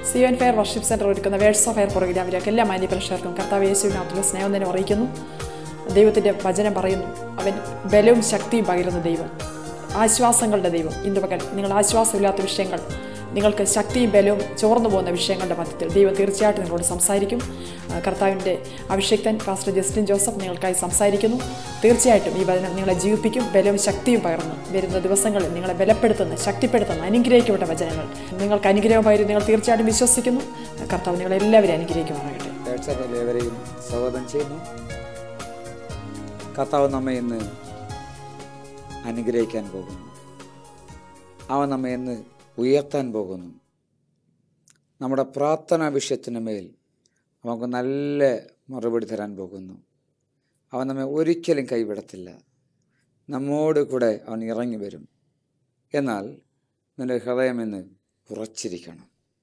C N fair worship centre ഒരുക്കുന്ന verse of fair പ്രോഗ്രാമിലേക്ക് എല്ലാ മാന്യ പ്രേക്ഷകർക്കും കർത്താവ് യേശുവിനകത്തുള്ള സ്നേഹം തന്നെ അറിയിക്കുന്നു ദൈവത്തിൻ്റെ വചനം പറയുന്നു അവൻ ബലവും ശക്തിയും പകരുന്ന ദൈവം ആശ്വാസങ്ങളുടെ ദൈവം ഇന്ന് പകൽ നിങ്ങൾ ആശ്വാസമില്ലാത്ത വിഷയങ്ങൾ നിങ്ങൾക്ക് ശക്തിയും ബലവും ചോർന്നു പോകുന്ന വിഷയങ്ങളുടെ മധ്യത്തിൽ ദൈവം തീർച്ചയായിട്ടും നിങ്ങളോട് സംസാരിക്കും ആ, കർത്താവിൻ്റെ അഭിഷേക്തൻ പാസ്റ്റർ ജസ്റ്റിൻ ജോസഫ് നിങ്ങൾക്കായി സംസാരിക്കുന്നു തീർച്ചയായിട്ടും ഈ വചനം നിങ്ങളെ ജീവിപ്പിക്കും ബലവും ശക്തിയും പകർന്നു വരുന്ന ദിവസങ്ങളിൽ നിങ്ങളെ ബലപ്പെടുത്തുന്ന ശക്തിപ്പെടുത്തുന്ന അനുഗ്രഹിക്കപ്പെട്ട വചനങ്ങൾ നിങ്ങൾക്ക് അനുഗ്രഹം പകരും നിങ്ങൾ തീർച്ചയായിട്ടും വിശ്വസിക്കുന്നു കർത്താവ് നിങ്ങളെല്ലാവരും അനുഗ്രഹിക്കുമാറാകട്ടെ പ്രേക്ഷകരിൽ ഏവരെയും സ്വാഗതം ചെയ്യുന്നു കർത്താവ് നമ്മെ ഇന്ന് അനുഗ്രഹിക്കാൻ പോകുന്നു അവൻ നമ്മെ ഇന്ന് ഉയർത്താൻ പോകുന്നു നമ്മുടെ പ്രാർത്ഥനാ വിഷയത്തിന് മേൽ നമുക്ക് നല്ല മറുപടി തരാൻ പോകുന്നു അവൻ നമ്മെ ഒരിക്കലും കൈവിടത്തില്ല നമ്മോട് കൂടെ അവൻ ഇറങ്ങി വരും എന്നാൽ നിന്റെ ഹൃദയം ഇന്ന് ഉറച്ചിരിക്കണം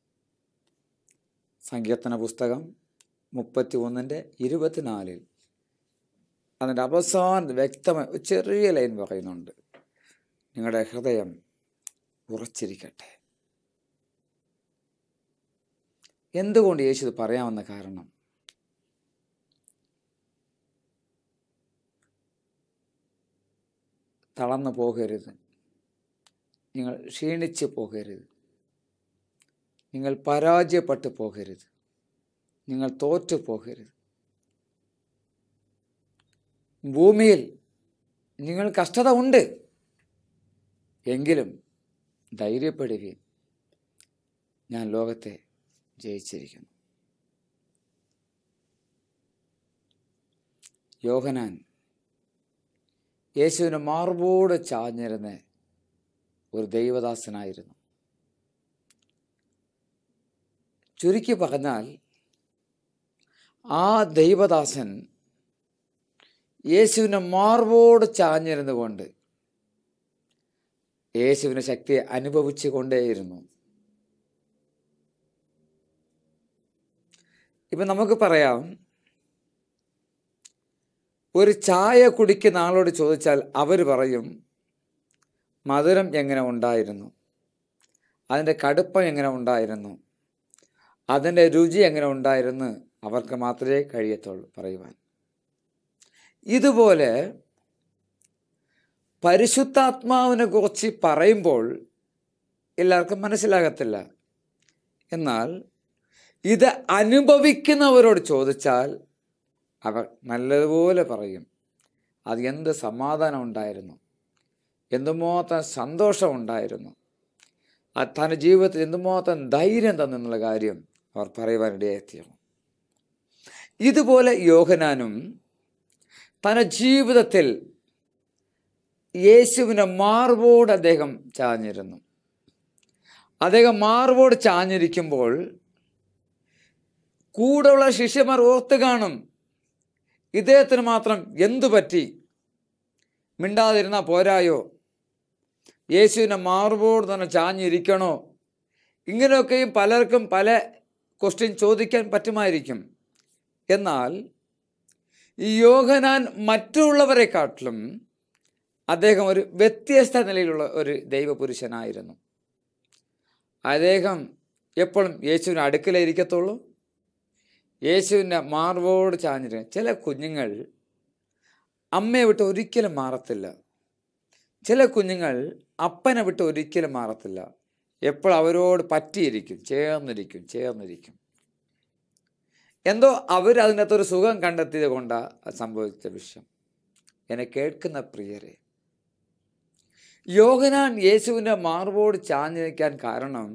സങ്കീർത്തന പുസ്തകം മുപ്പത്തി ഒന്നിൻ്റെ ഇരുപത്തിനാലിൽ അതിൻ്റെ അവസാനം വ്യക്തമായി ഒരു ചെറിയ ലൈൻ പറയുന്നുണ്ട് നിങ്ങളുടെ ഹൃദയം ഉറച്ചിരിക്കട്ടെ എന്തുകൊണ്ട് യേശു ഇത് പറയാമെന്ന കാരണം തളർന്നു പോകരുത് നിങ്ങൾ ക്ഷീണിച്ച് പോകരുത് നിങ്ങൾ പരാജയപ്പെട്ടു പോകരുത് നിങ്ങൾ തോറ്റു പോകരുത് ഭൂമിയിൽ നിങ്ങൾ കഷ്ടത ഉണ്ട് എങ്കിലും ധൈര്യപ്പെടുകയും ഞാൻ ലോകത്തെ ജയിച്ചിരിക്കുന്നു യോഹനാൻ യേശുവിന് മാർബോട് ചാഞ്ഞിരുന്ന ഒരു ദൈവദാസനായിരുന്നു ചുരുക്കി പറഞ്ഞാൽ ആ ദൈവദാസൻ യേശുവിനെ മാർബോട് ചാഞ്ഞിരുന്നു കൊണ്ട് യേശുവിൻ്റെ ശക്തിയെ അനുഭവിച്ചു കൊണ്ടേയിരുന്നു ഇപ്പം നമുക്ക് പറയാം ഒരു ചായ കുടിക്കുന്ന ആളോട് ചോദിച്ചാൽ അവർ പറയും മധുരം എങ്ങനെ ഉണ്ടായിരുന്നു അതിൻ്റെ കടുപ്പം എങ്ങനെ ഉണ്ടായിരുന്നു അതിൻ്റെ രുചി എങ്ങനെ ഉണ്ടായിരുന്നു അവർക്ക് മാത്രമേ കഴിയത്തുള്ളൂ പറയുവാൻ ഇതുപോലെ പരിശുദ്ധാത്മാവിനെ കുറിച്ച് പറയുമ്പോൾ എല്ലാവർക്കും മനസ്സിലാകത്തില്ല എന്നാൽ ഇത് അനുഭവിക്കുന്നവരോട് ചോദിച്ചാൽ അവർ നല്ലതുപോലെ പറയും അത് എന്ത് സമാധാനം ഉണ്ടായിരുന്നു എന്തുമാത്രം സന്തോഷം ഉണ്ടായിരുന്നു അത് തൻ്റെ ജീവിതത്തിൽ എന്തുമാത്രം ധൈര്യം തന്നെന്നുള്ള കാര്യം അവർ പറയുവാനിടയെത്തിയാണ് ഇതുപോലെ യോഹനാനും തൻ്റെ ജീവിതത്തിൽ യേശുവിനെ മാർബോട് അദ്ദേഹം ചാഞ്ഞിരുന്നു അദ്ദേഹം മാർബോട് ചാഞ്ഞിരിക്കുമ്പോൾ കൂടെയുള്ള ശിഷ്യന്മാർ ഓർത്ത് കാണും ഇദ്ദേഹത്തിന് മാത്രം എന്തു പറ്റി മിണ്ടാതിരുന്ന പോരായോ യേശുവിനെ മാർബോട് തന്നെ ചാഞ്ഞിരിക്കണോ ഇങ്ങനെയൊക്കെയും പലർക്കും പല ക്വസ്റ്റ്യൻ ചോദിക്കാൻ പറ്റുമായിരിക്കും എന്നാൽ ഈ യോഹനാൻ മറ്റുള്ളവരെക്കാട്ടിലും അദ്ദേഹം ഒരു വ്യത്യസ്ത നിലയിലുള്ള ഒരു ദൈവപുരുഷനായിരുന്നു അദ്ദേഹം എപ്പോഴും യേശുവിന് അടുക്കലേ ഇരിക്കത്തുള്ളൂ യേശുവിൻ്റെ മാർവോട് ചാഞ്ഞിട്ട് ചില കുഞ്ഞുങ്ങൾ അമ്മയെ വിട്ട് ഒരിക്കലും മാറത്തില്ല ചില കുഞ്ഞുങ്ങൾ അപ്പനെ വിട്ട് ഒരിക്കലും മാറത്തില്ല എപ്പോൾ അവരോട് പറ്റിയിരിക്കും ചേർന്നിരിക്കും ചേർന്നിരിക്കും എന്തോ അവർ അതിനകത്തൊരു സുഖം കണ്ടെത്തിയത് കൊണ്ടാണ് അത് സംഭവിച്ച വിഷയം എന്നെ കേൾക്കുന്ന പ്രിയരെ യോഹനാൻ യേശുവിൻ്റെ മാർബോട് ചാഞ്ഞു നിൽക്കാൻ കാരണം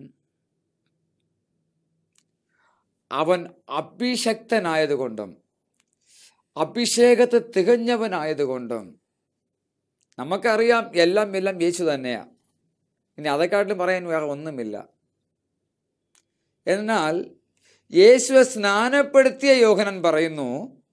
അവൻ അഭിഷക്തനായതുകൊണ്ടും അഭിഷേകത്തെ തികഞ്ഞവനായതുകൊണ്ടും നമുക്കറിയാം എല്ലാം എല്ലാം യേശു തന്നെയാ ഇനി അതെക്കാട്ടിലും പറയാൻ വേറെ ഒന്നുമില്ല എന്നാൽ യേശുവെ സ്നാനപ്പെടുത്തിയ യോഹനൻ പറയുന്നു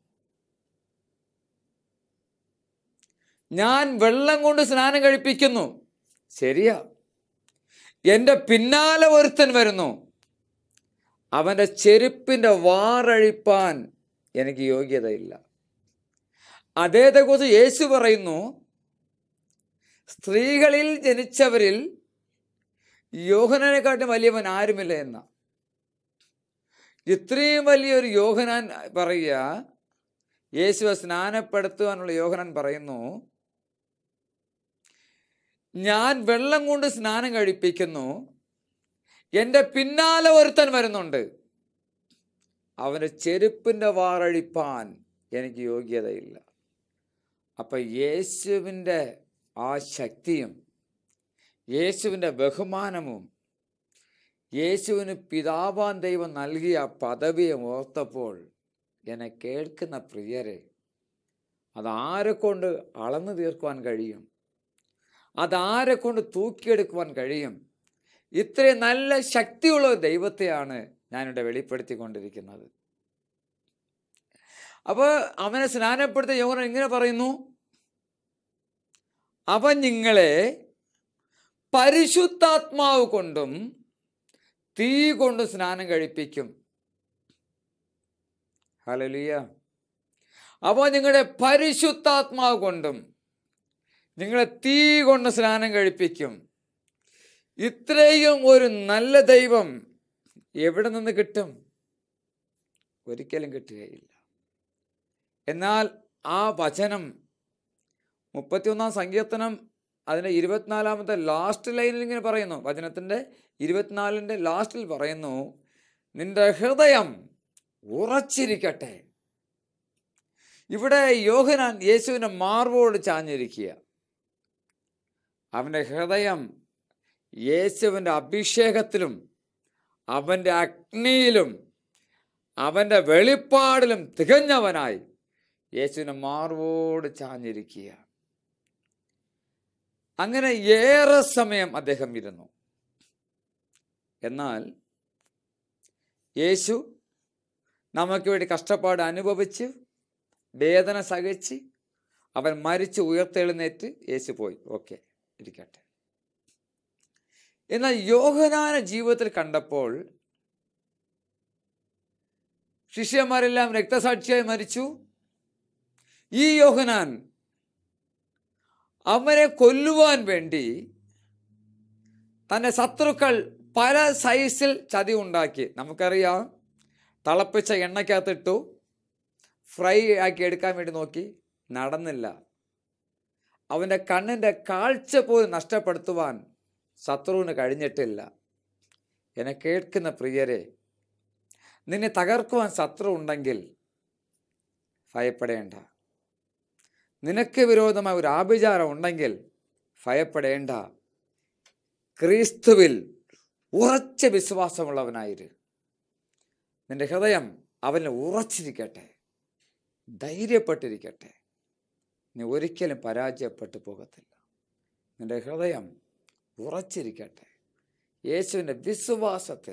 ഞാൻ വെള്ളം കൊണ്ട് സ്നാനം കഴിപ്പിക്കുന്നു ശരിയാ എൻ്റെ പിന്നാലെ ഒരുത്തൻ വരുന്നു അവൻ്റെ ചെരുപ്പിൻ്റെ വാറഴിപ്പാൻ എനിക്ക് യോഗ്യതയില്ല അദ്ദേഹത്തെക്കുറിച്ച് യേശു പറയുന്നു സ്ത്രീകളിൽ ജനിച്ചവരിൽ യോഹനനെക്കാട്ടും വലിയവൻ ആരുമില്ല എന്ന ഇത്രയും വലിയൊരു യോഹനാൻ പറയുക യേശുവെ സ്നാനപ്പെടുത്തുവാനുള്ള യോഹനാൻ പറയുന്നു ഞാൻ വെള്ളം കൊണ്ട് സ്നാനം കഴിപ്പിക്കുന്നു എൻ്റെ പിന്നാലെ ഒരുത്തൻ വരുന്നുണ്ട് അവൻ്റെ ചെരുപ്പിൻ്റെ വാറഴിപ്പാൻ എനിക്ക് യോഗ്യതയില്ല അപ്പം യേശുവിൻ്റെ ആ ശക്തിയും യേശുവിൻ്റെ ബഹുമാനവും യേശുവിന് പിതാവാൻ ദൈവം നൽകിയ ആ പദവിയെ ഓർത്തപ്പോൾ എന്നെ കേൾക്കുന്ന പ്രിയരെ അതാരെ കൊണ്ട് അളന്നു തീർക്കുവാൻ കഴിയും അതാരെ കൊണ്ട് തൂക്കിയെടുക്കുവാൻ കഴിയും ഇത്രയും നല്ല ശക്തിയുള്ള ഒരു ദൈവത്തെയാണ് ഞാനിവിടെ വെളിപ്പെടുത്തിക്കൊണ്ടിരിക്കുന്നത് അപ്പോൾ അവനെ സ്നാനപ്പെടുത്തിയ യോഹനൻ ഇങ്ങനെ പറയുന്നു അവൻ നിങ്ങളെ പരിശുദ്ധാത്മാവ് കൊണ്ടും തീ കൊണ്ട് സ്നാനം കഴിപ്പിക്കും ഹലലിയ അപ്പോൾ നിങ്ങളുടെ പരിശുദ്ധാത്മാവ് കൊണ്ടും നിങ്ങളെ തീ കൊണ്ട് സ്നാനം കഴിപ്പിക്കും ഇത്രയും ഒരു നല്ല ദൈവം എവിടെ നിന്ന് കിട്ടും ഒരിക്കലും കിട്ടുകയില്ല എന്നാൽ ആ വചനം മുപ്പത്തിയൊന്നാം സങ്കീർത്തനം അതിൻ്റെ ഇരുപത്തിനാലാമത്തെ ലാസ്റ്റ് ലൈനിൽ ഇങ്ങനെ പറയുന്നു വചനത്തിൻ്റെ ഇരുപത്തിനാലിൻ്റെ ലാസ്റ്റിൽ പറയുന്നു നിന്റെ ഹൃദയം ഉറച്ചിരിക്കട്ടെ ഇവിടെ യോഹനാൻ യേശുവിൻ്റെ മാർവോട് ചാഞ്ഞിരിക്കുക അവൻ്റെ ഹൃദയം യേശുവിൻ്റെ അഭിഷേകത്തിലും അവൻ്റെ അഗ്നിയിലും അവൻ്റെ വെളിപ്പാടിലും തികഞ്ഞവനായി യേശുവിൻ്റെ മാർവോട് ചാഞ്ഞിരിക്കുക അങ്ങനെ ഏറെ സമയം അദ്ദേഹം ഇരുന്നു എന്നാൽ യേശു നമുക്ക് വേണ്ടി കഷ്ടപ്പാട് അനുഭവിച്ച് വേദന സഹിച്ച് അവൻ മരിച്ച് ഉയർത്തെഴുന്നേറ്റ് യേശു പോയി ഓക്കെ ഇരിക്കട്ടെ എന്നാൽ യോഹനാന ജീവിതത്തിൽ കണ്ടപ്പോൾ ശിഷ്യന്മാരെല്ലാം രക്തസാക്ഷിയായി മരിച്ചു ഈ യോഹനാൻ അവനെ കൊല്ലുവാൻ വേണ്ടി തൻ്റെ ശത്രുക്കൾ പല സൈസിൽ ചതി ഉണ്ടാക്കി നമുക്കറിയാം തിളപ്പിച്ച എണ്ണയ്ക്കകത്തിട്ടു ഫ്രൈ ആക്കി എടുക്കാൻ വേണ്ടി നോക്കി നടന്നില്ല അവൻ്റെ കണ്ണിൻ്റെ കാഴ്ച പോലും നഷ്ടപ്പെടുത്തുവാൻ ശത്രുവിന് കഴിഞ്ഞിട്ടില്ല എന്നെ കേൾക്കുന്ന പ്രിയരെ നിന്നെ തകർക്കുവാൻ ശത്രു ഉണ്ടെങ്കിൽ ഭയപ്പെടേണ്ട നിനക്ക് വിരോധമായ ഒരു ആഭിചാരം ഉണ്ടെങ്കിൽ ഭയപ്പെടേണ്ട ക്രിസ്തുവിൽ ഉറച്ച വിശ്വാസമുള്ളവനായിരു നിന്റെ ഹൃദയം അവന് ഉറച്ചിരിക്കട്ടെ ധൈര്യപ്പെട്ടിരിക്കട്ടെ നീ ഒരിക്കലും പരാജയപ്പെട്ടു പോകത്തില്ല നിന്റെ ഹൃദയം ഉറച്ചിരിക്കട്ടെ യേശുവിൻ്റെ വിശ്വാസത്തിൽ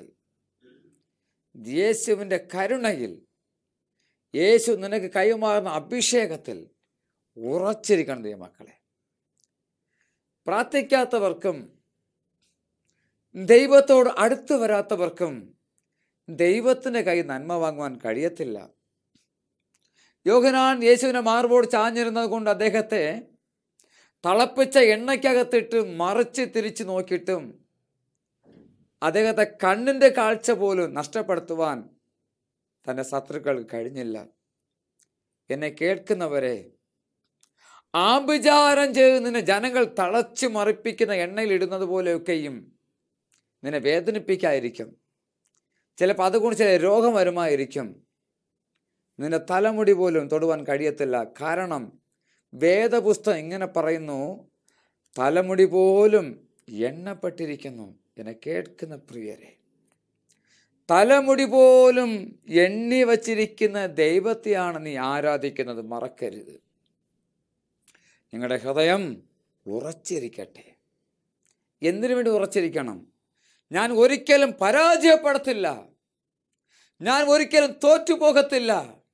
യേശുവിൻ്റെ കരുണയിൽ യേശു നിനക്ക് കൈമാറുന്ന അഭിഷേകത്തിൽ ഉറച്ചിരിക്കണം ദൈവമക്കളെ പ്രാർത്ഥിക്കാത്തവർക്കും ദൈവത്തോട് അടുത്തു വരാത്തവർക്കും ദൈവത്തിൻ്റെ കൈ നന്മ വാങ്ങുവാൻ കഴിയത്തില്ല യോഹനാൻ യേശുവിനെ മാർബോട് ചാഞ്ഞിരുന്നത് കൊണ്ട് അദ്ദേഹത്തെ തിളപ്പിച്ച എണ്ണയ്ക്കകത്തിട്ട് മറിച്ച് തിരിച്ചു നോക്കിയിട്ടും അദ്ദേഹത്തെ കണ്ണിൻ്റെ കാഴ്ച പോലും നഷ്ടപ്പെടുത്തുവാൻ തൻ്റെ ശത്രുക്കൾക്ക് കഴിഞ്ഞില്ല എന്നെ കേൾക്കുന്നവരെ ആഭിചാരം ചെയ്ത് നിന്നെ ജനങ്ങൾ തളച്ചു മറിപ്പിക്കുന്ന എണ്ണയിൽ ഇടുന്നത് പോലെയൊക്കെയും നിന്നെ വേദനിപ്പിക്കായിരിക്കും ചിലപ്പോൾ അതുകൊണ്ട് ചില രോഗം വരുമായിരിക്കും നിന്റെ തലമുടി പോലും തൊടുവാൻ കഴിയത്തില്ല കാരണം വേദപുസ്തകം ഇങ്ങനെ പറയുന്നു തലമുടി പോലും എണ്ണപ്പെട്ടിരിക്കുന്നു എന്നെ കേൾക്കുന്ന പ്രിയരെ തലമുടി പോലും എണ്ണി വച്ചിരിക്കുന്ന ദൈവത്തെയാണ് നീ ആരാധിക്കുന്നത് മറക്കരുത് നിങ്ങളുടെ ഹൃദയം ഉറച്ചിരിക്കട്ടെ എന്തിനു വേണ്ടി ഉറച്ചിരിക്കണം ഞാൻ ഒരിക്കലും പരാജയപ്പെടത്തില്ല ഞാൻ ഒരിക്കലും തോറ്റുപോകത്തില്ല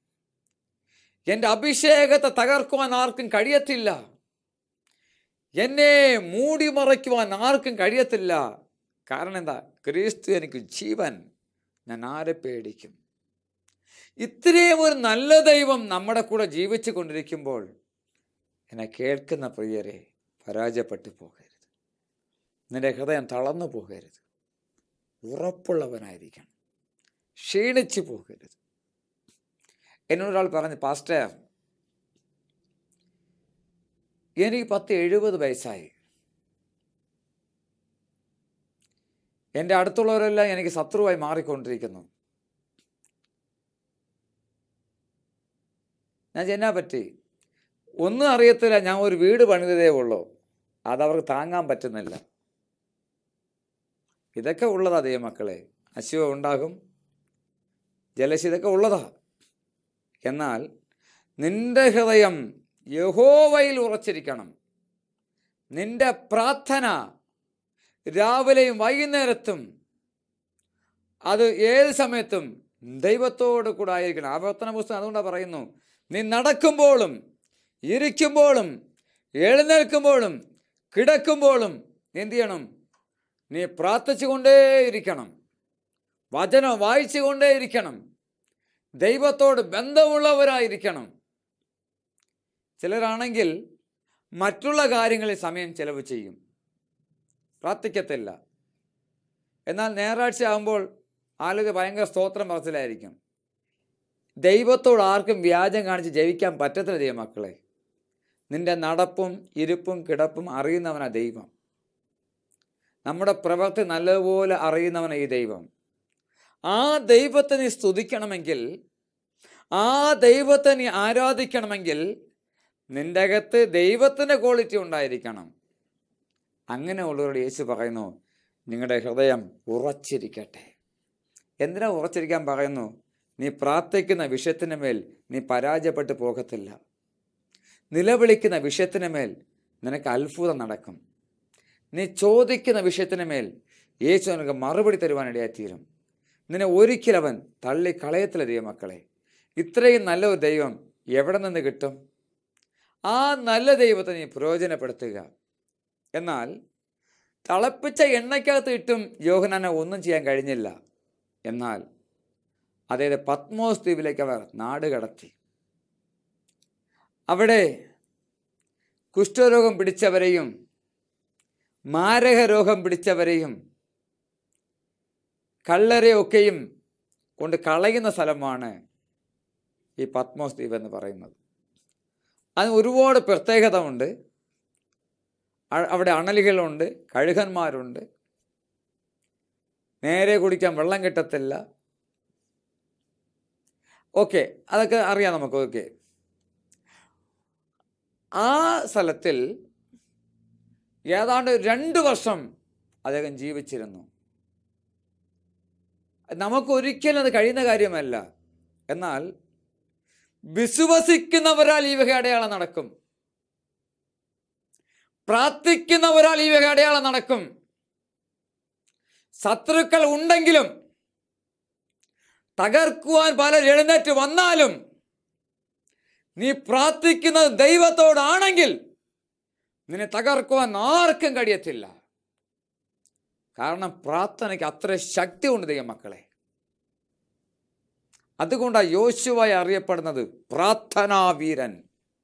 എൻ്റെ അഭിഷേകത്തെ തകർക്കുവാൻ ആർക്കും കഴിയത്തില്ല എന്നെ മൂടി മറയ്ക്കുവാൻ ആർക്കും കഴിയത്തില്ല കാരണം എന്താ ക്രിസ്തു എനിക്ക് ജീവൻ ഞാൻ ആരെ പേടിക്കും ഇത്രയും ഒരു നല്ല ദൈവം നമ്മുടെ കൂടെ ജീവിച്ചു കൊണ്ടിരിക്കുമ്പോൾ എന്നെ കേൾക്കുന്ന പ്രിയരെ പരാജയപ്പെട്ടു പോകരുത് നിന്റെ ഹൃദയം തളർന്നു പോകരുത് ഉറപ്പുള്ളവനായിരിക്കണം ക്ഷീണിച്ചു പോകരുത് എന്നോടൊരാൾ പറഞ്ഞു പാസ്റ്റർ എനിക്ക് പത്ത് എഴുപത് വയസ്സായി എൻ്റെ അടുത്തുള്ളവരെല്ലാം എനിക്ക് ശത്രുവായി മാറിക്കൊണ്ടിരിക്കുന്നു ഞാൻ എന്നാ പറ്റി ഒന്നും അറിയത്തില്ല ഞാൻ ഒരു വീട് പണിതതേ ഉള്ളൂ അതവർക്ക് താങ്ങാൻ പറ്റുന്നില്ല ഇതൊക്കെ ഉള്ളതാ ദൈവമക്കളെ അശുവ ഉണ്ടാകും ജലശി ഇതൊക്കെ ഉള്ളതാ എന്നാൽ നിന്റെ ഹൃദയം യഹോവയിൽ ഉറച്ചിരിക്കണം നിന്റെ പ്രാർത്ഥന രാവിലെയും വൈകുന്നേരത്തും അത് ഏത് സമയത്തും ദൈവത്തോട് കൂടെ ആയിരിക്കണം ആവർത്തന പുസ്തകം അതുകൊണ്ടാണ് പറയുന്നു നീ നടക്കുമ്പോഴും ഇരിക്കുമ്പോഴും എഴുന്നേൽക്കുമ്പോഴും കിടക്കുമ്പോഴും നീ എന്ത് ചെയ്യണം നീ പ്രാർത്ഥിച്ചുകൊണ്ടേയിരിക്കണം വചനം വായിച്ചുകൊണ്ടേയിരിക്കണം ദൈവത്തോട് ബന്ധമുള്ളവരായിരിക്കണം ചിലരാണെങ്കിൽ മറ്റുള്ള കാര്യങ്ങളിൽ സമയം ചെലവ് ചെയ്യും പ്രാർത്ഥിക്കത്തില്ല എന്നാൽ ഞായറാഴ്ച ആകുമ്പോൾ ആളുകൾ ഭയങ്കര സ്തോത്രം പറച്ചിലായിരിക്കും ദൈവത്തോട് ആർക്കും വ്യാജം കാണിച്ച് ജയിക്കാൻ പറ്റത്തില്ല ദൈവമക്കളെ നിന്റെ നടപ്പും ഇരിപ്പും കിടപ്പും അറിയുന്നവനാ ദൈവം നമ്മുടെ പ്രവൃത്തി നല്ലതുപോലെ അറിയുന്നവനാ ഈ ദൈവം ആ ദൈവത്തെ നീ സ്തുതിക്കണമെങ്കിൽ ആ ദൈവത്തെ നീ ആരാധിക്കണമെങ്കിൽ നിന്റെ അകത്ത് ദൈവത്തിൻ്റെ ക്വാളിറ്റി ഉണ്ടായിരിക്കണം അങ്ങനെ ഉള്ളവരോട് യേശു പറയുന്നു നിങ്ങളുടെ ഹൃദയം ഉറച്ചിരിക്കട്ടെ എന്തിനാ ഉറച്ചിരിക്കാൻ പറയുന്നു നീ പ്രാർത്ഥിക്കുന്ന വിഷയത്തിന് മേൽ നീ പരാജയപ്പെട്ടു പോകത്തില്ല നിലവിളിക്കുന്ന വിഷയത്തിന് മേൽ നിനക്ക് അത്ഭുതം നടക്കും നീ ചോദിക്കുന്ന വിഷയത്തിന് മേൽ യേശു നിനക്ക് മറുപടി തരുവാനിടയായിത്തീരും നിന്നെ ഒരിക്കലവൻ തള്ളിക്കളയത്തില്ല ദൈവമക്കളെ ഇത്രയും നല്ല ഒരു ദൈവം എവിടെ നിന്ന് കിട്ടും ആ നല്ല ദൈവത്തെ നീ പ്രയോജനപ്പെടുത്തുക എന്നാൽ തിളപ്പിച്ച എണ്ണയ്ക്കകത്ത് ഇട്ടും യോഹനാനെ ഒന്നും ചെയ്യാൻ കഴിഞ്ഞില്ല എന്നാൽ അതായത് പത്മോസ് ദ്വീപിലേക്ക് അവർ നാട് കടത്തി അവിടെ കുഷ്ഠരോഗം പിടിച്ചവരെയും മാരക രോഗം പിടിച്ചവരെയും കള്ളരെയൊക്കെയും കൊണ്ട് കളയുന്ന സ്ഥലമാണ് ഈ പത്മോസ് ദ്വീപ് എന്ന് പറയുന്നത് അതിന് ഒരുപാട് പ്രത്യേകത ഉണ്ട് അ- അവിടെ അണലികളുണ്ട് കഴുകന്മാരുണ്ട് നേരെ കുടിക്കാൻ വെള്ളം കിട്ടത്തില്ല ഓക്കെ അതൊക്കെ അറിയാം നമുക്ക് ഓക്കെ ആ സ്ഥലത്തിൽ ഏതാണ്ട് രണ്ട് വർഷം അദ്ദേഹം ജീവിച്ചിരുന്നു നമുക്ക് ഒരിക്കലും അത് കഴിയുന്ന കാര്യമല്ല എന്നാൽ വിശ്വസിക്കുന്നവരാൽ ഈ വക അടയാളം നടക്കും പ്രാർത്ഥിക്കുന്നവരാൽ ഈ വക അടയാളം നടക്കും ശത്രുക്കൾ ഉണ്ടെങ്കിലും തകർക്കുവാൻ പലർ എഴുന്നേറ്റ് വന്നാലും നീ പ്രാർത്ഥിക്കുന്നത് ദൈവത്തോടാണെങ്കിൽ നിന്നെ തകർക്കുവാൻ ആർക്കും കഴിയത്തില്ല കാരണം പ്രാർത്ഥനയ്ക്ക് അത്ര ശക്തി ഉണ്ട് ദൈവമക്കളെ അതുകൊണ്ടാണ് യോശുവായി അറിയപ്പെടുന്നത് പ്രാർത്ഥനാവീരൻ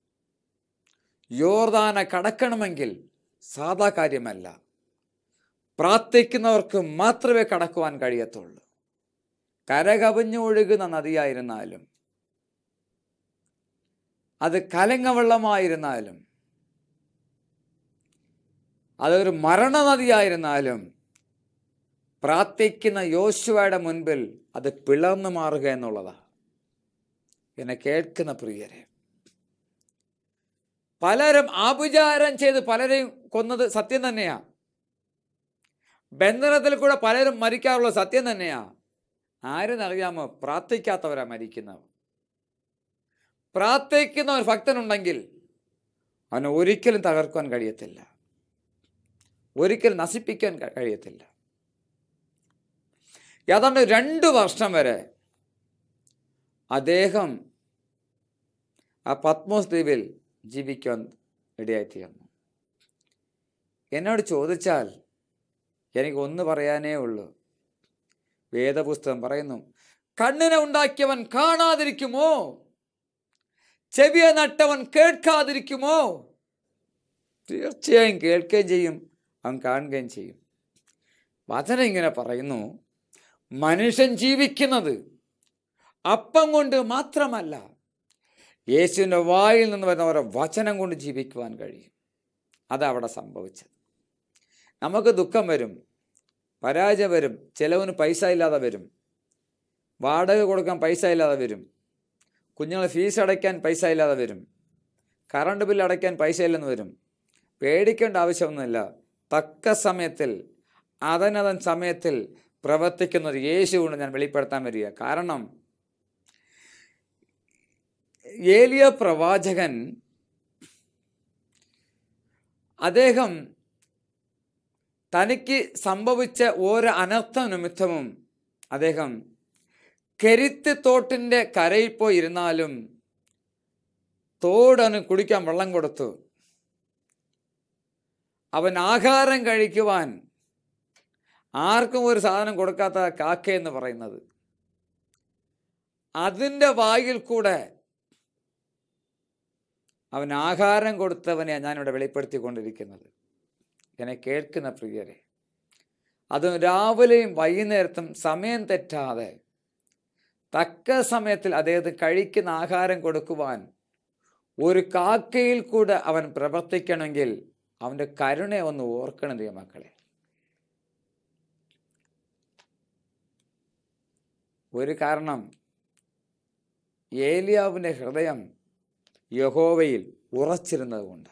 യോർദാന കടക്കണമെങ്കിൽ സാധാ കാര്യമല്ല പ്രാർത്ഥിക്കുന്നവർക്ക് മാത്രമേ കടക്കുവാൻ കഴിയത്തുള്ളൂ കരകവിഞ്ഞൊഴുകുന്ന നദിയായിരുന്നാലും അത് കലങ്ങവെള്ളമായിരുന്നാലും അതൊരു മരണനദിയായിരുന്നാലും പ്രാർത്ഥിക്കുന്ന യോശുവയുടെ മുൻപിൽ അത് പിളർന്നു മാറുക എന്നുള്ളതാണ് എന്നെ കേൾക്കുന്ന പ്രിയരെ പലരും ആഭിചാരം ചെയ്ത് പലരെയും കൊന്നത് സത്യം തന്നെയാ ബന്ധനത്തിൽ കൂടെ പലരും മരിക്കാറുള്ള സത്യം തന്നെയാ ആരെന്നറിയാമോ പ്രാർത്ഥിക്കാത്തവരാ മരിക്കുന്നവർ പ്രാർത്ഥിക്കുന്ന ഒരു ഭക്തനുണ്ടെങ്കിൽ അവനെ ഒരിക്കലും തകർക്കാൻ കഴിയത്തില്ല ഒരിക്കലും നശിപ്പിക്കാൻ ക- കഴിയത്തില്ല ഏതാണ്ട് രണ്ട് വർഷം വരെ അദ്ദേഹം ആ പത്മോസ് ദ്വീപിൽ ജീവിക്കാൻ ഇടയായിത്തീർന്നു എന്നോട് ചോദിച്ചാൽ എനിക്ക് ഒന്ന് പറയാനേ ഉള്ളൂ വേദപുസ്തകം പറയുന്നു കണ്ണിനെ ഉണ്ടാക്കിയവൻ കാണാതിരിക്കുമോ ചെവിയെ നട്ടവൻ കേൾക്കാതിരിക്കുമോ തീർച്ചയായും കേൾക്കുകയും ചെയ്യും അവൻ കാണുകയും ചെയ്യും വചനം ഇങ്ങനെ പറയുന്നു മനുഷ്യൻ ജീവിക്കുന്നത് അപ്പം കൊണ്ട് മാത്രമല്ല യേശുവിൻ്റെ വായിൽ നിന്ന് വരുന്ന ഓരോ വചനം കൊണ്ട് ജീവിക്കുവാൻ കഴിയും അതവിടെ സംഭവിച്ചത് നമുക്ക് ദുഃഖം വരും പരാജയം വരും ചിലവിന് പൈസ ഇല്ലാതെ വരും വാടക കൊടുക്കാൻ പൈസ ഇല്ലാതെ വരും കുഞ്ഞുങ്ങളെ ഫീസ് അടയ്ക്കാൻ പൈസ ഇല്ലാതെ വരും കറണ്ട് ബില്ല് അടയ്ക്കാൻ പൈസ ഇല്ലെന്ന് വരും പേടിക്കേണ്ട ആവശ്യമൊന്നുമില്ല തക്ക സമയത്തിൽ അതനതൻ സമയത്തിൽ പ്രവർത്തിക്കുന്ന ഒരു യേശു കൊണ്ട് ഞാൻ വെളിപ്പെടുത്താൻ വരിക കാരണം ഏലിയ പ്രവാചകൻ അദ്ദേഹം തനിക്ക് സംഭവിച്ച ഓരോ അനർത്ഥ നിമിത്തവും അദ്ദേഹം കരുത്ത് തോട്ടിൻ്റെ കരയിൽ പോയി ഇരുന്നാലും തോടന് കുടിക്കാൻ വെള്ളം കൊടുത്തു അവൻ ആഹാരം കഴിക്കുവാൻ ആർക്കും ഒരു സാധനം കൊടുക്കാത്ത കാക്ക എന്ന് പറയുന്നത് അതിൻ്റെ വായിൽ കൂടെ അവൻ ആഹാരം കൊടുത്തവനെയാണ് ഞാനിവിടെ വെളിപ്പെടുത്തിക്കൊണ്ടിരിക്കുന്നത് എന്നെ കേൾക്കുന്ന പ്രിയരെ അതും രാവിലെയും വൈകുന്നേരത്തും സമയം തെറ്റാതെ തക്ക സമയത്തിൽ അദ്ദേഹത്തിന് കഴിക്കുന്ന ആഹാരം കൊടുക്കുവാൻ ഒരു കാക്കയിൽ കൂടെ അവൻ പ്രവർത്തിക്കണമെങ്കിൽ അവൻ്റെ കരുണയെ ഒന്ന് ഓർക്കണം ദൈവമക്കളെ ഒരു കാരണം ഏലിയാവിൻ്റെ ഹൃദയം യഹോവയിൽ ഉറച്ചിരുന്നത് കൊണ്ട്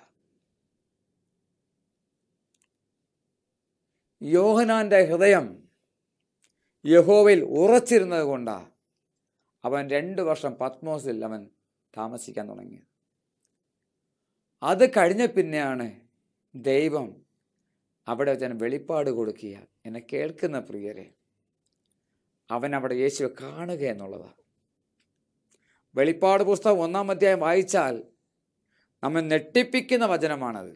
യോഹനാന്റെ ഹൃദയം യഹോവയിൽ ഉറച്ചിരുന്നത് കൊണ്ടാണ് അവൻ രണ്ട് വർഷം പത്മോസിൽ അവൻ താമസിക്കാൻ തുടങ്ങിയത് അത് കഴിഞ്ഞ പിന്നെയാണ് ദൈവം അവിടെ വെച്ചാൽ വെളിപ്പാട് കൊടുക്കുക എന്നെ കേൾക്കുന്ന പ്രിയരെ അവൻ അവിടെ യേശുവെ കാണുക എന്നുള്ളതാണ് വെളിപ്പാട് പുസ്തകം ഒന്നാം അധ്യായം വായിച്ചാൽ നമ്മെ നെട്ടിപ്പിക്കുന്ന വചനമാണത്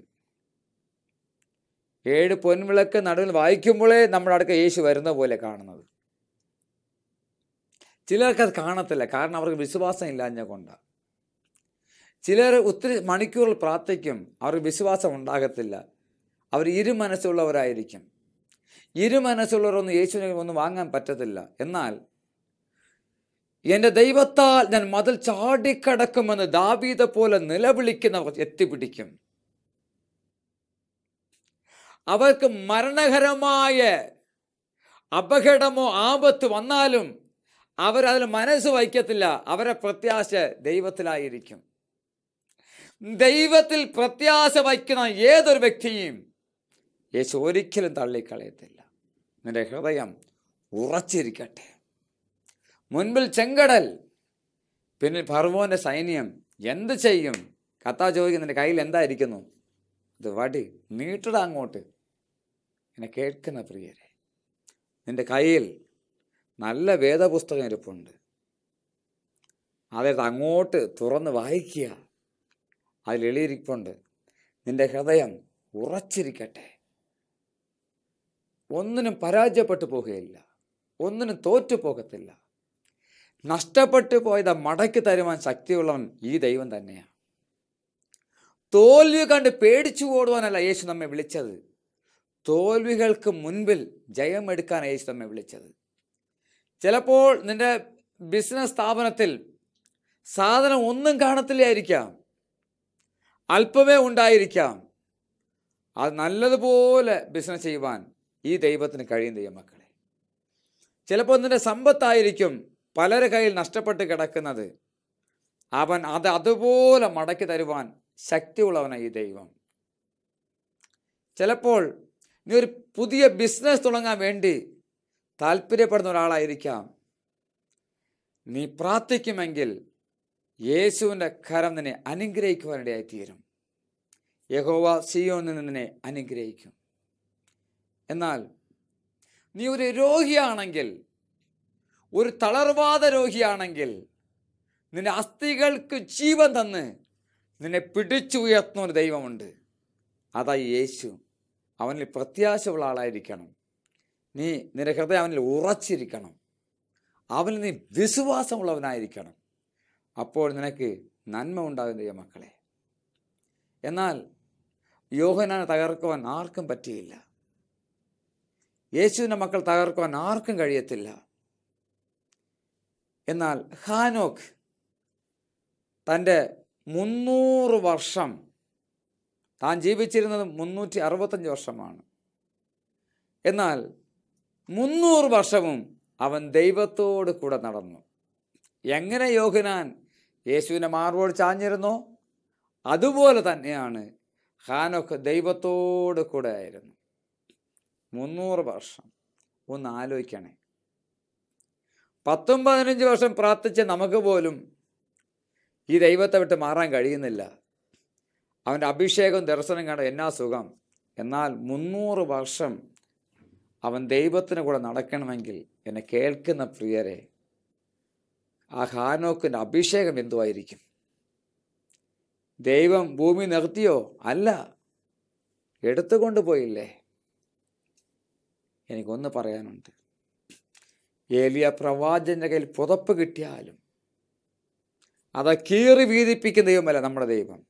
ഏഴ് പൊൻവിളക്ക് നടുവിൽ വായിക്കുമ്പോഴേ നമ്മുടെ അടുക്ക യേശു വരുന്ന പോലെ കാണുന്നത് ചിലർക്ക് അത് കാണത്തില്ല കാരണം അവർക്ക് വിശ്വാസം ഇല്ലാഞ്ഞ കൊണ്ടാണ് ചിലർ ഒത്തിരി മണിക്കൂറിൽ പ്രാർത്ഥിക്കും അവർക്ക് വിശ്വാസം ഉണ്ടാകത്തില്ല അവർ ഇരു മനസ്സുള്ളവരായിരിക്കും ഇരു മനസ്സുള്ളവരൊന്നും യേശുവിനെ ഒന്നും വാങ്ങാൻ പറ്റത്തില്ല എന്നാൽ എൻ്റെ ദൈവത്താൽ ഞാൻ മതിൽ ചാടിക്കടക്കുമെന്ന് ദാവീദ പോലെ നിലവിളിക്കുന്നവർ എത്തിപ്പിടിക്കും അവർക്ക് മരണകരമായ അപകടമോ ആപത്ത് വന്നാലും അവരതിൽ മനസ്സ് വയ്ക്കത്തില്ല അവരെ പ്രത്യാശ ദൈവത്തിലായിരിക്കും ദൈവത്തിൽ പ്രത്യാശ വയ്ക്കുന്ന ഏതൊരു വ്യക്തിയും യേശു ഒരിക്കലും തള്ളിക്കളയത്തില്ല നിന്റെ ഹൃദയം ഉറച്ചിരിക്കട്ടെ മുൻപിൽ ചെങ്കടൽ പിന്നിൽ ഫർവോന്റെ സൈന്യം എന്ത് ചെയ്യും കത്താ ചോദിക്കും നിന്റെ കയ്യിൽ എന്തായിരിക്കുന്നു ഇത് വടി നീട്ടട അങ്ങോട്ട് എന്നെ കേൾക്കുന്ന പ്രിയരെ നിന്റെ കയ്യിൽ നല്ല വേദപുസ്തകം ഇരിപ്പുണ്ട് അതായത് അങ്ങോട്ട് തുറന്ന് വായിക്കുക അതിൽ എളിയിരിപ്പുണ്ട് നിന്റെ ഹൃദയം ഉറച്ചിരിക്കട്ടെ ഒന്നിനും പരാജയപ്പെട്ടു പോകുകയില്ല ഒന്നിനും തോറ്റു പോകത്തില്ല നഷ്ടപ്പെട്ടു പോയത് മടക്കി തരുവാൻ ശക്തിയുള്ളവൻ ഈ ദൈവം തന്നെയാണ് തോൽവി കണ്ട് പേടിച്ചു ഓടുവാനല്ല യേശു നമ്മെ വിളിച്ചത് തോൽവികൾക്ക് മുൻപിൽ ജയമെടുക്കാൻ യേശു നമ്മെ വിളിച്ചത് ചിലപ്പോൾ നിന്റെ ബിസിനസ് സ്ഥാപനത്തിൽ സാധനം ഒന്നും കാണത്തില്ലായിരിക്കാം അല്പമേ ഉണ്ടായിരിക്കാം അത് നല്ലതുപോലെ ബിസിനസ് ചെയ്യുവാൻ ഈ ദൈവത്തിന് കഴിയും ദൈവം മക്കളെ ചിലപ്പോൾ നിന്റെ സമ്പത്തായിരിക്കും പലരുടെ കയ്യിൽ നഷ്ടപ്പെട്ട് കിടക്കുന്നത് അവൻ അത് അതുപോലെ മടക്കി തരുവാൻ ശക്തിയുള്ളവനാണ് ഈ ദൈവം ചിലപ്പോൾ നീ ഒരു പുതിയ ബിസിനസ് തുടങ്ങാൻ വേണ്ടി താല്പര്യപ്പെടുന്ന ഒരാളായിരിക്കാം നീ പ്രാർത്ഥിക്കുമെങ്കിൽ യേശുവിൻ്റെ കരം നിന്നെ അനുഗ്രഹിക്കുവാനിടയായി തീരും യഹോവ സിയോനിൽ നിന്ന് നിന്നെ അനുഗ്രഹിക്കും എന്നാൽ നീ ഒരു രോഗിയാണെങ്കിൽ ഒരു തളർവാദ രോഗിയാണെങ്കിൽ നിന്റെ അസ്ഥികൾക്ക് ജീവൻ തന്ന് നിന്നെ പിടിച്ചുയർത്തുന്ന ഒരു ദൈവമുണ്ട് അതായി യേശു അവനിൽ പ്രത്യാശയുള്ള ആളായിരിക്കണം നീ നിന്റെ ഹൃദയം അവനിൽ ഉറച്ചിരിക്കണം അവനിൽ നീ വിശ്വാസമുള്ളവനായിരിക്കണം അപ്പോൾ നിനക്ക് നന്മ ഉണ്ടാകും ദൈവ മക്കളെ എന്നാൽ യോഹനാനെ തകർക്കുവാൻ ആർക്കും പറ്റിയില്ല യേശുവിൻ്റെ മക്കൾ തകർക്കുവാൻ ആർക്കും കഴിയത്തില്ല എന്നാൽ ഹാനോക്ക് തൻ്റെ മുന്നൂറ് വർഷം താൻ ജീവിച്ചിരുന്നത് മുന്നൂറ്റി അറുപത്തഞ്ച് വർഷമാണ് എന്നാൽ മുന്നൂറ് വർഷവും അവൻ ദൈവത്തോട് കൂടെ നടന്നു എങ്ങനെ യോഹനാൻ യേശുവിനെ മാർവോട് ചാഞ്ഞിരുന്നോ അതുപോലെ തന്നെയാണ് ഹാനോക്ക് ദൈവത്തോട് കൂടെ ആയിരുന്നു മുന്നൂറ് വർഷം ഒന്ന് ആലോചിക്കണേ പത്തും പതിനഞ്ച് വർഷം പ്രാർത്ഥിച്ച നമുക്ക് പോലും ഈ ദൈവത്തെ വിട്ട് മാറാൻ കഴിയുന്നില്ല അവൻ്റെ അഭിഷേകം ദർശനം കണ്ട എന്നാ സുഖം എന്നാൽ മുന്നൂറ് വർഷം അവൻ ദൈവത്തിന് കൂടെ നടക്കണമെങ്കിൽ എന്നെ കേൾക്കുന്ന പ്രിയരെ ആ ഹാനോക്കിൻ്റെ അഭിഷേകം എന്തുമായിരിക്കും ദൈവം ഭൂമി നിർത്തിയോ അല്ല എടുത്തുകൊണ്ട് പോയില്ലേ എനിക്കൊന്ന് പറയാനുണ്ട് ഏലിയ പ്രവാചന്റെ കയ്യിൽ പുതപ്പ് കിട്ടിയാലും അത് കീറി വീതിപ്പിക്കുന്ന ദൈവമല്ല നമ്മുടെ ദൈവം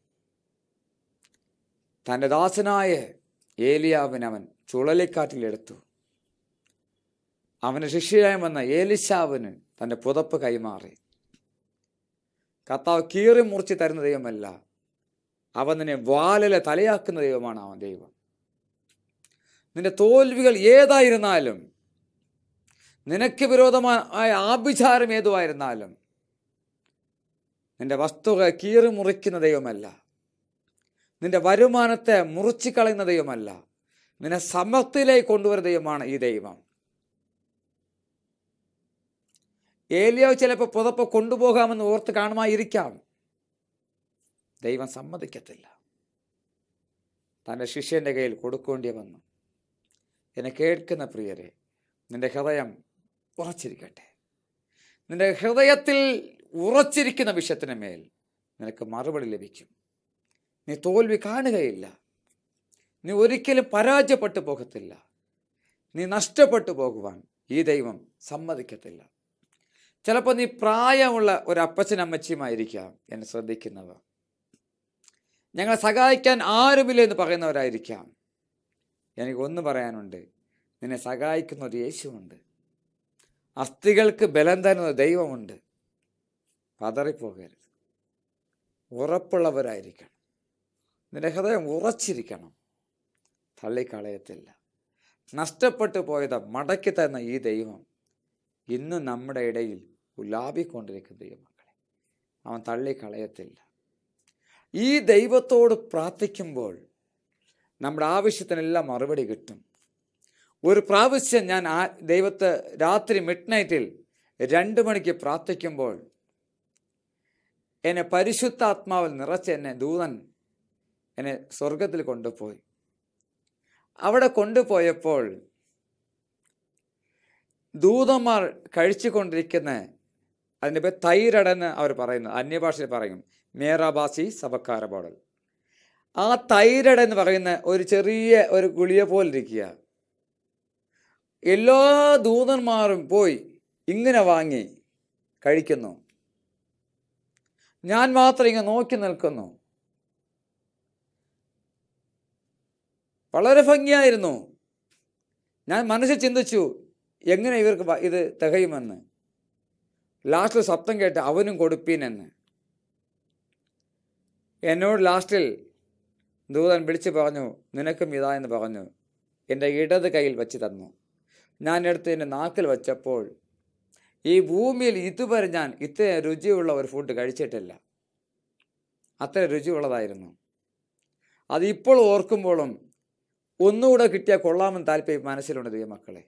തൻ്റെ ദാസനായ ഏലിയാവിനെ അവൻ ചുഴലിക്കാറ്റിലെടുത്തു അവന് ശിഷ്യയായി വന്ന ഏലിശാവിന് തൻ്റെ പുതപ്പ് കൈമാറി കർത്താവ് കീറി മുറിച്ച് തരുന്ന ദൈവമല്ല അവൻ നിന്നെ വാലിലെ തലയാക്കുന്ന ദൈവമാണ് അവൻ ദൈവം നിന്റെ തോൽവികൾ ഏതായിരുന്നാലും നിനക്ക് വിരോധമായ ആഭിചാരം ഏതുമായിരുന്നാലും നിന്റെ വസ്തുക്കൾ കീറി മുറിക്കുന്ന ദൈവമല്ല നിന്റെ വരുമാനത്തെ മുറിച്ചു കളയുന്ന ദൈവമല്ല നിന്നെ സമർത്ഥയിലേക്ക് കൊണ്ടുവരുന്ന ദൈവമാണ് ഈ ദൈവം ഏലിയാവ് ചിലപ്പോൾ പുതപ്പ് കൊണ്ടുപോകാമെന്ന് ഓർത്ത് കാണുമായിരിക്കാം ദൈവം സമ്മതിക്കത്തില്ല തൻ്റെ ശിഷ്യൻ്റെ കയ്യിൽ കൊടുക്കേണ്ടി വന്നു എന്നെ കേൾക്കുന്ന പ്രിയരെ നിന്റെ ഹൃദയം ഉറച്ചിരിക്കട്ടെ നിന്റെ ഹൃദയത്തിൽ ഉറച്ചിരിക്കുന്ന വിഷയത്തിന് മേൽ നിനക്ക് മറുപടി ലഭിക്കും നീ തോൽവി കാണുകയില്ല നീ ഒരിക്കലും പരാജയപ്പെട്ടു പോകത്തില്ല നീ നഷ്ടപ്പെട്ടു പോകുവാൻ ഈ ദൈവം സമ്മതിക്കത്തില്ല ചിലപ്പോൾ നീ പ്രായമുള്ള ഒരു അപ്പച്ചനമ്മച്ചിയുമായിരിക്കാം എന്നെ ശ്രദ്ധിക്കുന്നവർ ഞങ്ങളെ സഹായിക്കാൻ ആരുമില്ല എന്ന് പറയുന്നവരായിരിക്കാം എനിക്ക് ഒന്ന് പറയാനുണ്ട് നിന്നെ സഹായിക്കുന്ന ഒരു യേശുവുണ്ട് അസ്ഥികൾക്ക് ബലം തരുന്ന ദൈവമുണ്ട് പതറിപ്പോകരുത് ഉറപ്പുള്ളവരായിരിക്കണം നിന്റെ ഹൃദയം ഉറച്ചിരിക്കണം തള്ളിക്കളയത്തില്ല നഷ്ടപ്പെട്ടു പോയത് മടക്കി തന്ന ഈ ദൈവം ഇന്നും നമ്മുടെ ഇടയിൽ ഉലാപിക്കൊണ്ടിരിക്കുന്ന ദൈവമക്കളെ അവൻ തള്ളിക്കളയത്തില്ല ഈ ദൈവത്തോട് പ്രാർത്ഥിക്കുമ്പോൾ നമ്മുടെ ആവശ്യത്തിനെല്ലാം മറുപടി കിട്ടും ഒരു പ്രാവശ്യം ഞാൻ ആ ദൈവത്തെ രാത്രി മിഡ് നൈറ്റിൽ രണ്ട് മണിക്ക് പ്രാർത്ഥിക്കുമ്പോൾ എന്നെ പരിശുദ്ധാത്മാവിൽ നിറച്ച് എന്നെ ദൂതൻ എന്നെ സ്വർഗത്തിൽ കൊണ്ടുപോയി അവിടെ കൊണ്ടുപോയപ്പോൾ ദൂതന്മാർ കഴിച്ചുകൊണ്ടിരിക്കുന്ന അതിൻ്റെ പേര് തൈരടെന്ന് അവർ പറയുന്നു അന്യഭാഷയിൽ പറയും മേറാബാസി സബക്കാര മോഡൽ ആ തൈരട് എന്ന് പറയുന്ന ഒരു ചെറിയ ഒരു ഗുളിയ പോലിരിക്കുക എല്ലാ ദൂതന്മാരും പോയി ഇങ്ങനെ വാങ്ങി കഴിക്കുന്നു ഞാൻ മാത്രം ഇങ്ങനെ നോക്കി നിൽക്കുന്നു വളരെ ഭംഗിയായിരുന്നു ഞാൻ മനസ്സിൽ ചിന്തിച്ചു എങ്ങനെ ഇവർക്ക് വ- ഇത് തികയുമെന്ന് ലാസ്റ്റിൽ ശബ്ദം കേട്ട് അവനും കൊടുപ്പീനെന്ന് എന്നോട് ലാസ്റ്റിൽ ദൂതൻ വിളിച്ചു പറഞ്ഞു നിനക്കും ഇതാ എന്ന് പറഞ്ഞു എൻ്റെ ഇടത് കയ്യിൽ വെച്ച് തന്നു ഞാൻ എടുത്ത് എൻ്റെ നാക്കിൽ വെച്ചപ്പോൾ ഈ ഭൂമിയിൽ ഇതുവരെ ഞാൻ ഇത്ര രുചിയുള്ള ഒരു ഫുഡ് കഴിച്ചിട്ടില്ല അത്ര രുചിയുള്ളതായിരുന്നു അത് ഇപ്പോൾ ഓർക്കുമ്പോഴും ഒന്നുകൂടെ കിട്ടിയാൽ കൊള്ളാമെന്ന് താല്പര്യം മനസ്സിലുണ്ട് ദൈവമക്കളെ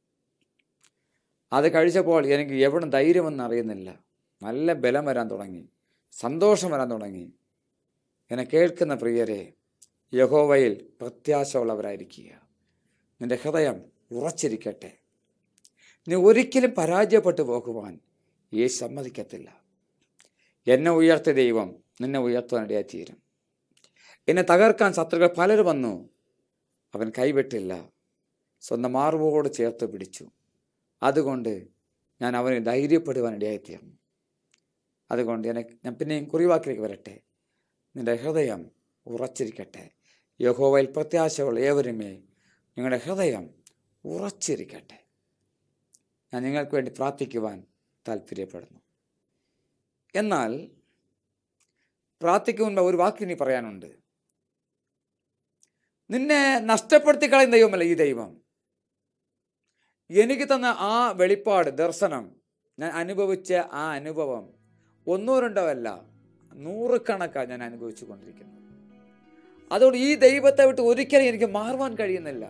അത് കഴിച്ചപ്പോൾ എനിക്ക് എവിടെ ധൈര്യമെന്ന് അറിയുന്നില്ല നല്ല ബലം വരാൻ തുടങ്ങി സന്തോഷം വരാൻ തുടങ്ങി എന്നെ കേൾക്കുന്ന പ്രിയരെ യഹോവയിൽ പ്രത്യാശ ഉള്ളവരായിരിക്കുക നിന്റെ ഹൃദയം ഉറച്ചിരിക്കട്ടെ നീ ഒരിക്കലും പരാജയപ്പെട്ടു പോകുവാൻ യേശു സമ്മതിക്കത്തില്ല എന്നെ ഉയർത്തിയ ദൈവം നിന്നെ ഉയർത്താൻ ഇടയായിത്തീരും എന്നെ തകർക്കാൻ ശത്രുക്കൾ പലരും വന്നു അവൻ കൈവിട്ടില്ല സ്വന്തം മാർവോട് ചേർത്ത് പിടിച്ചു അതുകൊണ്ട് ഞാൻ അവന് ധൈര്യപ്പെടുവാൻ ഇടയായിത്തീർന്നു അതുകൊണ്ട് എന്നെ ഞാൻ പിന്നെയും കുറിവാക്കിലേക്ക് വരട്ടെ നിന്റെ ഹൃദയം ഉറച്ചിരിക്കട്ടെ യഹോവയിൽ പ്രത്യാശയുള്ള ഏവരുമേ നിങ്ങളുടെ ഹൃദയം ഉറച്ചിരിക്കട്ടെ ഞാൻ നിങ്ങൾക്ക് വേണ്ടി പ്രാർത്ഥിക്കുവാൻ താല്പര്യപ്പെടുന്നു എന്നാൽ പ്രാർത്ഥിക്കും മുൻപ് ഒരു വാക്ക് ഇനി പറയാനുണ്ട് നിന്നെ നഷ്ടപ്പെടുത്തി കളയുന്ന ദൈവമല്ല ഈ ദൈവം എനിക്ക് തന്ന ആ വെളിപ്പാട് ദർശനം ഞാൻ അനുഭവിച്ച ആ അനുഭവം ഒന്നോ രണ്ടോ അല്ല നൂറുകണക്കാണ് ഞാൻ അനുഭവിച്ചു കൊണ്ടിരിക്കുന്നത് അതുകൊണ്ട് ഈ ദൈവത്തെ വിട്ട് ഒരിക്കലും എനിക്ക് മാറുവാൻ കഴിയുന്നില്ല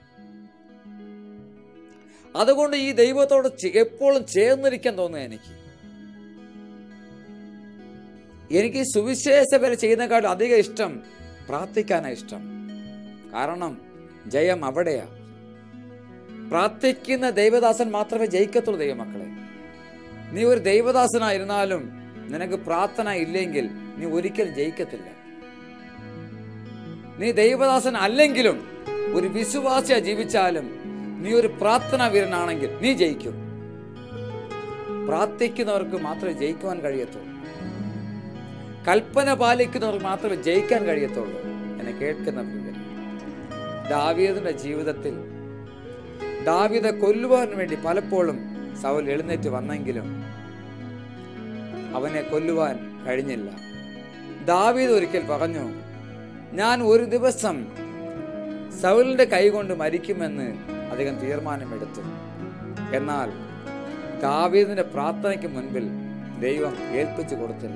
അതുകൊണ്ട് ഈ ദൈവത്തോട് ചെ- എപ്പോഴും ചേർന്നിരിക്കാൻ തോന്നുക എനിക്ക് എനിക്ക് സുവിശേഷ വരെ ചെയ്യുന്നതിനെക്കാളും അധികം ഇഷ്ടം പ്രാർത്ഥിക്കാനാണ് ഇഷ്ടം കാരണം ജയം അവിടെയാ പ്രാർത്ഥിക്കുന്ന ദൈവദാസൻ മാത്രമേ ജയിക്കത്തുള്ളൂ ദൈവമക്കളെ നീ ഒരു ദൈവദാസനായിരുന്നാലും നിനക്ക് പ്രാർത്ഥന ഇല്ലെങ്കിൽ നീ ഒരിക്കലും ജയിക്കത്തില്ല നീ ദൈവദാസൻ അല്ലെങ്കിലും ഒരു വിശ്വാസിയ ജീവിച്ചാലും നീ ഒരു പ്രാർത്ഥനാ വീരനാണെങ്കിൽ നീ ജയിക്കും പ്രാർത്ഥിക്കുന്നവർക്ക് മാത്രമേ ജയിക്കുവാൻ കഴിയത്തുള്ളൂ കൽപ്പന പാലിക്കുന്നവർക്ക് മാത്രമേ ജയിക്കാൻ കഴിയത്തുള്ളൂ എന്നെ കേൾക്കുന്ന പ്രിയരെ ദാവീദിന്റെ ജീവിതത്തിൽ ദാവീദെ കൊല്ലുവാൻ വേണ്ടി പലപ്പോഴും സൗൽ എഴുന്നേറ്റ് വന്നെങ്കിലും അവനെ കൊല്ലുവാൻ കഴിഞ്ഞില്ല ദാവീദ് ഒരിക്കൽ പറഞ്ഞു ഞാൻ ഒരു ദിവസം സൗലിന്റെ കൈകൊണ്ട് മരിക്കുമെന്ന് അദ്ദേഹം തീരുമാനമെടുത്തു എന്നാൽ ദാവീദിന്റെ പ്രാർത്ഥനയ്ക്ക് മുൻപിൽ ദൈവം ഏൽപ്പിച്ചു കൊടുത്തില്ല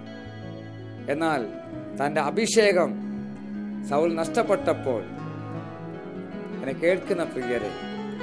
എന്നാൽ തൻ്റെ അഭിഷേകം സൗൽ നഷ്ടപ്പെട്ടപ്പോൾ എന്നെ കേൾക്കുന്ന പ്രിയരെ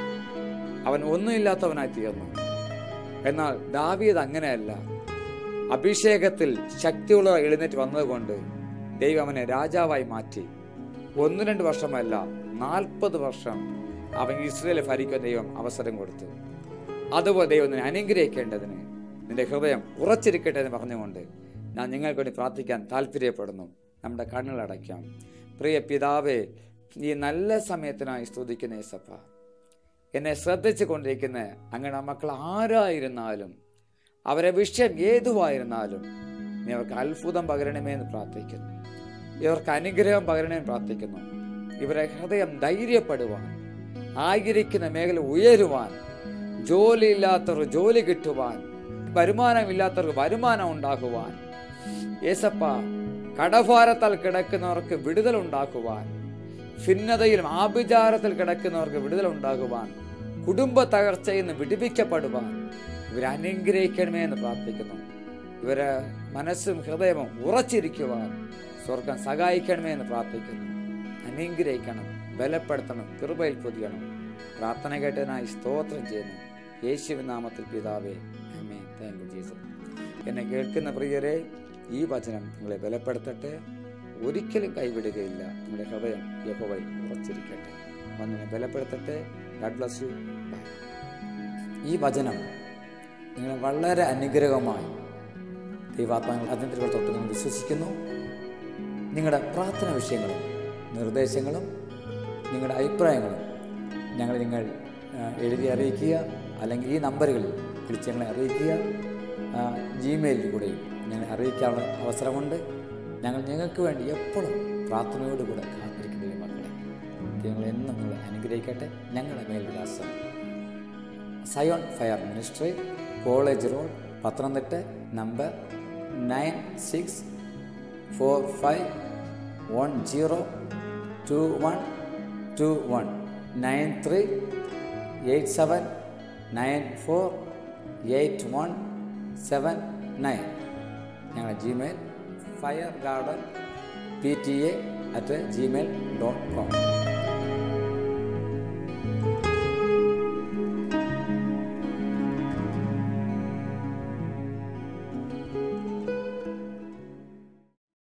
അവൻ ഒന്നുമില്ലാത്തവനായി തീർന്നു എന്നാൽ ദാവീദ് അങ്ങനെയല്ല അഭിഷേകത്തിൽ ശക്തിയുള്ള എഴുന്നേറ്റ് വന്നതുകൊണ്ട് ദൈവം അവനെ രാജാവായി മാറ്റി ഒന്ന് രണ്ട് വർഷമല്ല നാൽപ്പത് വർഷം അവൻ ഇസ്രയേലെ ഭരിക്കാൻ ദൈവം അവസരം കൊടുത്തു അതുപോലെ ദൈവം നിന്നെ അനുഗ്രഹിക്കേണ്ടതിന് നിന്റെ ഹൃദയം ഉറച്ചിരിക്കട്ടെ എന്ന് പറഞ്ഞുകൊണ്ട് ഞാൻ നിങ്ങൾക്ക് വേണ്ടി പ്രാർത്ഥിക്കാൻ താല്പര്യപ്പെടുന്നു നമ്മുടെ കണ്ണുകളടയ്ക്കാം പ്രിയ പിതാവേ ഈ നല്ല സമയത്തിനായി സ്തുതിക്കുന്ന യേസപ്പ എന്നെ ശ്രദ്ധിച്ചു കൊണ്ടിരിക്കുന്ന അങ്ങനെ മക്കൾ ആരായിരുന്നാലും അവരെ വിഷയം ഏതുവായിരുന്നാലും നീ അവർക്ക് അത്ഭുതം പകരണമേ എന്ന് പ്രാർത്ഥിക്കുന്നു ഇവർക്ക് അനുഗ്രഹം പകരണമേ എന്ന് പ്രാർത്ഥിക്കുന്നു ഇവരെ ഹൃദയം ധൈര്യപ്പെടുവാൻ ആയിരിക്കുന്ന മേഖല ഉയരുവാൻ ജോലിയില്ലാത്തവർ ജോലി കിട്ടുവാൻ വരുമാനമില്ലാത്തവർക്ക് വരുമാനം ഉണ്ടാകുവാൻ യേസപ്പ കടഭാരത്താൽ കിടക്കുന്നവർക്ക് വിടുതൽ ഉണ്ടാക്കുവാൻ ഭിന്നതയിലും ആഭിചാരത്തിൽ കിടക്കുന്നവർക്ക് വിടുതൽ ഉണ്ടാകുവാൻ കുടുംബ തകർച്ചയിൽ നിന്ന് വിടിപ്പിക്കപ്പെടുവാൻ ഇവരെ അനുഗ്രഹിക്കണമേ എന്ന് പ്രാർത്ഥിക്കുന്നു ഇവരെ മനസ്സും ഹൃദയവും ഉറച്ചിരിക്കുവാൻ സ്വർഗം സഹായിക്കണമേ എന്ന് പ്രാർത്ഥിക്കുന്നു അനുഗ്രഹിക്കണം ബലപ്പെടുത്തണം കൃപയിൽ പൊതിയണം പ്രാർത്ഥന കേട്ടതിനായി സ്തോത്രം ചെയ്യുന്നു യേശുവിൻ നാമത്തിൽ പിതാവേ ആമേൻ താങ്ക് യു ജീസസ് എന്നെ കേൾക്കുന്ന പ്രിയരെ ഈ വചനം നിങ്ങളെ ബലപ്പെടുത്തട്ടെ ഒരിക്കലും കൈവിടുകയില്ല നിങ്ങളുടെ ഹൃദയം യഹോവയിൽ ഉറച്ചിരിക്കട്ടെ വന്നിനെ ബലപ്പെടുത്തട്ടെ ഗഡ് ബ്ലസ് യു ബൈ ഈ വചനം നിങ്ങളെ വളരെ അനുഗ്രഹമായി ദൈവാത്മാങ്ങൾ അതിൻ്റെ തൊട്ട് നിങ്ങൾ വിശ്വസിക്കുന്നു നിങ്ങളുടെ പ്രാർത്ഥന വിഷയങ്ങളും നിർദ്ദേശങ്ങളും നിങ്ങളുടെ അഭിപ്രായങ്ങളും ഞങ്ങൾ നിങ്ങൾ ആ, എഴുതി അറിയിക്കുക അല്ലെങ്കിൽ ഈ നമ്പറുകളിൽ വിളിച്ച് ഞങ്ങളെ അറിയിക്കുക ആ, ജിമെയിലിൽ കൂടെയും ഞങ്ങളെ അറിയിക്കാനുള്ള അവസരമുണ്ട് ഞങ്ങൾ ഞങ്ങൾക്ക് വേണ്ടി എപ്പോഴും പ്രാർത്ഥനയോടുകൂടെ കാത്തിരിക്കുന്ന ഈ മക്കളെ ദൈവങ്ങൾ എന്നും നിങ്ങൾ അനുഗ്രഹിക്കട്ടെ ഞങ്ങളുടെ മേൽവിലാസം Zion fire ministry college road Pathanamthitta number nine six four five one zero two one two one nine three eight seven nine four eight one seven nine ഞങ്ങളുടെ Gmail fire garden P T A at Gmail dot com